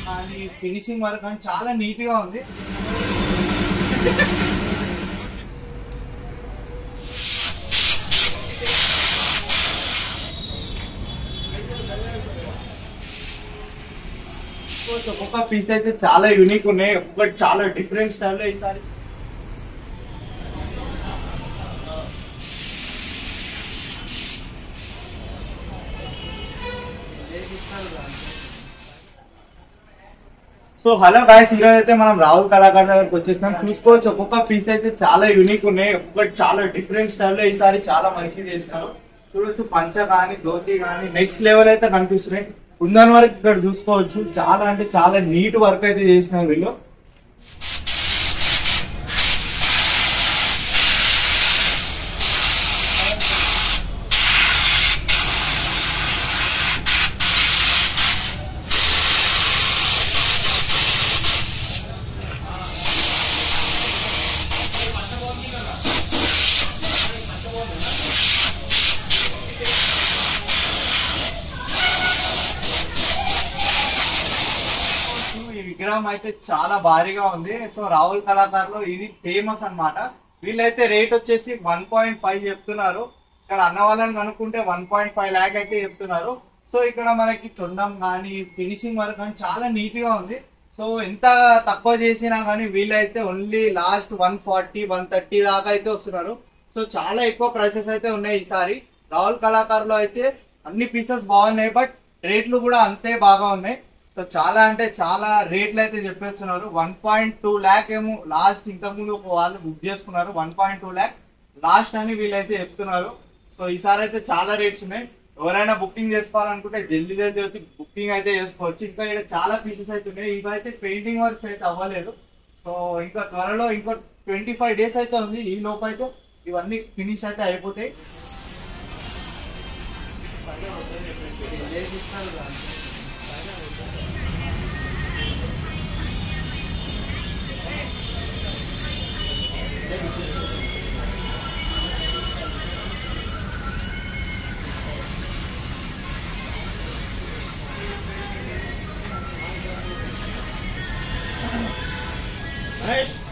కానీ finishing work కానీ చాలా నీట్ గా ఉంది ఒక్కొక్క పీస్ అయితే చాలా యూనిక్ ఉన్నాయి ఒక్కొక్కటి చాలా డిఫరెంట్ స్టైల్లో ఈసారి సో హలో గాయస్ ఈరోజు అయితే మనం రాహుల్ కళాకారు దగ్గరకు వచ్చేసినాం చూసుకోవచ్చు ఒక్కొక్క పీస్ అయితే చాలా యూనిక్ ఉన్నాయి ఒక్కొక్కటి చాలా డిఫరెంట్ స్టైల్లో ఈసారి చాలా మంచిగా చేసినారు చూడొచ్చు పంచ కానీ ధోతి కానీ నెక్స్ట్ లెవెల్ అయితే కనిపిస్తున్నాయి ఉందని వరకు ఇక్కడ చూసుకోవచ్చు చాలా అంటే చాలా నీట్ వర్క్ అయితే చేసినారు వీళ్ళు ఈ విగ్రహం అయితే చాలా భారీగా ఉంది సో రాహుల్ కళాకార్ లో ఇది ఫేమస్ అన్నమాట వీళ్ళైతే రేట్ వచ్చేసి వన్ పాయింట్ ఫైవ్ చెప్తున్నారు ఇక్కడ అన్న వాళ్ళని కనుక్కుంటే వన్ పాయింట్ ఫైవ్ ల్యాక్ అయితే చెప్తున్నారు సో ఇక్కడ మనకి తొండం కానీ ఫినిషింగ్ వర్క్ కానీ చాలా నీట్ గా ఉంది సో ఎంత తక్కువ చేసినా కానీ వీళ్ళైతే only last one forty one thirty దాకా అయితే వస్తున్నారు సో చాలా ఎక్కువ ప్రైసెస్ అయితే ఉన్నాయి ఈసారి రాహుల్ కళాకారులో అయితే అన్ని పీసెస్ బాగున్నాయి బట్ రేట్లు కూడా అంతే బాగా ఉన్నాయి సో చాలా అంటే చాలా రేట్లు అయితే చెప్పేస్తున్నారు వన్ పాయింట్ టూ ల్యాక్ ఏమో లాస్ట్ ఇంతకుముందు ఒక వాళ్ళు బుక్ చేసుకున్నారు one point two lakh last అని వీళ్ళైతే చెప్తున్నారు సో ఈసారి అయితే చాలా రేట్స్ ఉన్నాయి ఎవరైనా బుకింగ్ చేసుకోవాలనుకుంటే జల్దీ జల్దీ వచ్చి బుకింగ్ అయితే చేసుకోవచ్చు ఇంకా ఇక్కడ చాలా పీసెస్ అయితే ఉన్నాయి ఇవైతే పెయింటింగ్ వర్క్ అయితే అవ్వలేదు సో ఇంకా త్వరలో ఇంకో ట్వంటీ ఫైవ్ డేస్ అయితే ఉంది ఈ లోపు అయితే ఇవన్నీ ఫినిష్ అయితే అయిపోతాయి మహేష్